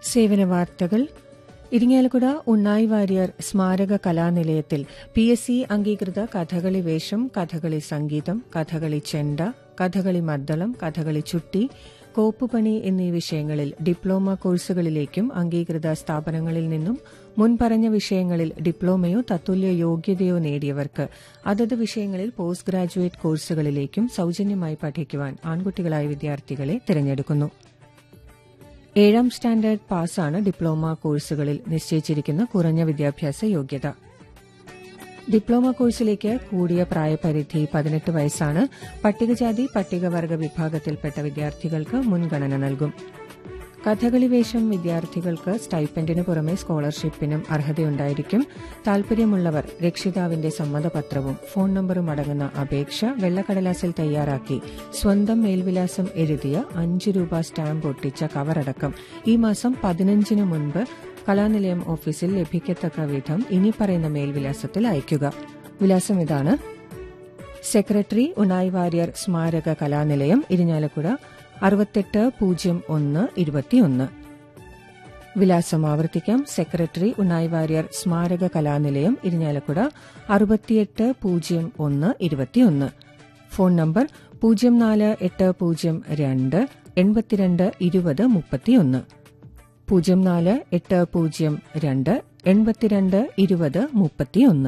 സേവന വാർത്തകൾ ഇരിങ്ങാലക്കുട ഉണ്ണായി വാര്യർ സ്മാരക കലാനിലയത്തിൽ പി എസ് സി അംഗീകൃത കഥകളി വേഷം കഥകളി സംഗീതം കഥകളി ചെണ്ട കഥകളി മദ്ദളം കഥകളി ചുട്ടി കോപ്പുപണി എന്നീ വിഷയങ്ങളിൽ ഡിപ്ലോമ കോഴ്സുകളിലേക്കും അംഗീകൃത സ്ഥാപനങ്ങളിൽ നിന്നും മുൻപറഞ്ഞ വിഷയങ്ങളിൽ ഡിപ്ലോമയോ തത്തുല്യ യോഗ്യതയോ നേടിയവർക്ക് അതത് വിഷയങ്ങളിൽ പോസ്റ്റ് ഗ്രാജുവേറ്റ് കോഴ്സുകളിലേക്കും സൌജന്യമായി പഠിക്കുവാൻ ആൺകുട്ടികളായ വിദ്യാർത്ഥികളെ തിരഞ്ഞെടുക്കുന്നു ഏഴാം സ്റ്റാൻഡേർഡ് പാസ്സാണ് ഡിപ്ലോമ കോഴ്സുകളിൽ നിശ്ചയിച്ചിരിക്കുന്ന കുറഞ്ഞ വിദ്യാഭ്യാസ യോഗ്യത ഡിപ്ലോമ കോഴ്സിലേക്ക് കൂടിയ പ്രായപരിധി പതിനെട്ട് വയസ്സാണ് പട്ടികജാതി പട്ടികവർഗ വിഭാഗത്തിൽപ്പെട്ട വിദ്യാർത്ഥികൾക്ക് മുൻഗണന നൽകും കഥകളി വേഷം വിദ്യാർത്ഥികൾക്ക് സ്റ്റൈപ്പൻഡിന് പുറമെ സ്കോളർഷിപ്പിനും അർഹതയുണ്ടായിരിക്കും താൽപര്യമുള്ളവർ രക്ഷിതാവിന്റെ സമ്മതപത്രവും ഫോൺ നമ്പറും അടങ്ങുന്ന അപേക്ഷ വെള്ളക്കടലാസിൽ തയ്യാറാക്കി സ്വന്തം മേൽവിലാസം എഴുതിയ അഞ്ച് രൂപ സ്റ്റാമ്പ് ഒട്ടിച്ച കവറടക്കം ഈ മാസം പതിനഞ്ചിന് മുൻപ് കലാനിലയം ഓഫീസിൽ ലഭിക്കത്തക്ക വിധം ഇനി പറയുന്ന മേൽവിലാസത്തിൽ അയയ്ക്കുക വിലാസം ഇതാണ് സെക്രട്ടറി ഉണായ് വാര്യർ സ്മാരക കലാനിലയം ഇരിഞ്ഞാലക്കുട അറുപത്തെട്ട് പൂജ്യം ഒന്ന് ഇരുപത്തിയൊന്ന് വിലാസം ആവർത്തിക്കാം സെക്രട്ടറി ഉണ്ണായി വാര്യർ സ്മാരക കലാനിലയം ഇരിഞ്ഞാലക്കുട അറുപത്തിയെട്ട് പൂജ്യം ഒന്ന് ഇരുപത്തിയൊന്ന് ഫോൺ നമ്പർ പൂജ്യം നാല് എട്ട് പൂജ്യം രണ്ട് എൺപത്തിരണ്ട് ഇരുപത് മുപ്പത്തിയൊന്ന് പൂജ്യം നാല് എട്ട് പൂജ്യം രണ്ട് എൺപത്തിരണ്ട് ഇരുപത് മുപ്പത്തിയൊന്ന്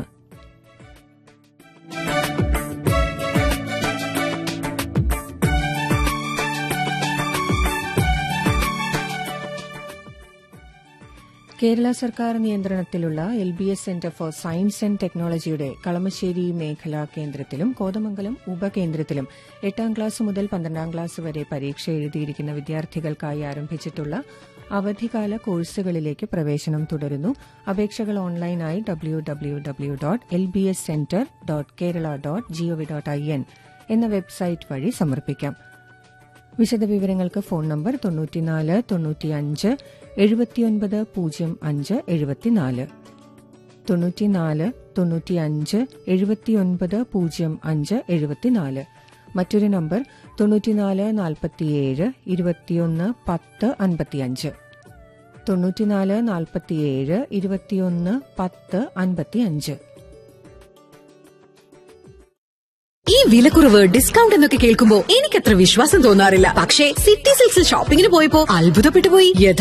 കേരള സർക്കാർ നിയന്ത്രണത്തിലുള്ള L B S centre for science and ടെക്നോളജിയുടെ കളമശ്ശേരി മേഖലാ കേന്ദ്രത്തിലും കോതമംഗലം ഉപകേന്ദ്രത്തിലും എട്ടാം ക്ലാസ് മുതൽ പന്ത്രണ്ടാം ക്ലാസ് വരെ പരീക്ഷ എഴുതിയിരിക്കുന്ന വിദ്യാർത്ഥികൾക്കായി ആരംഭിച്ചിട്ടുള്ള അവധിക്കാല കോഴ്സുകളിലേക്ക് പ്രവേശനം തുടരുന്നു അപേക്ഷകൾ ഓൺലൈനായി W W W dot L B S centre dot Kerala dot G O V dot I N എന്ന വെബ്സൈറ്റ് വഴി സമർപ്പിക്കാം വിശദവിവരങ്ങൾക്ക് ഫോൺ നമ്പർ തൊണ്ണൂറ്റിനാല് തൊണ്ണൂറ്റിയഞ്ച് എഴുപത്തിയൊൻപത് പൂജ്യം അഞ്ച് എഴുപത്തിനാല് തൊണ്ണൂറ്റിനാല് തൊണ്ണൂറ്റിയഞ്ച് എഴുപത്തിയൊൻപത് പൂജ്യം അഞ്ച് എഴുപത്തിനാല് മറ്റൊരു നമ്പർ തൊണ്ണൂറ്റിനാല് നാൽപ്പത്തിയേഴ് ഇരുപത്തിയൊന്ന് പത്ത് അൻപത്തിയഞ്ച് തൊണ്ണൂറ്റിനാല് നാൽപ്പത്തിയേഴ് ഇരുപത്തിയൊന്ന് പത്ത് അൻപത്തിയഞ്ച് ഈ വിലക്കുറവ് ഡിസ്കൗണ്ട് എന്നൊക്കെ കേൾക്കുമ്പോ എനിക്കത്ര വിശ്വാസം തോന്നാറില്ല പക്ഷേ സിറ്റി സിൽക്സിൽ ഷോപ്പിംഗിന് പോയപ്പോ അത്ഭുതപ്പെട്ടു പോയി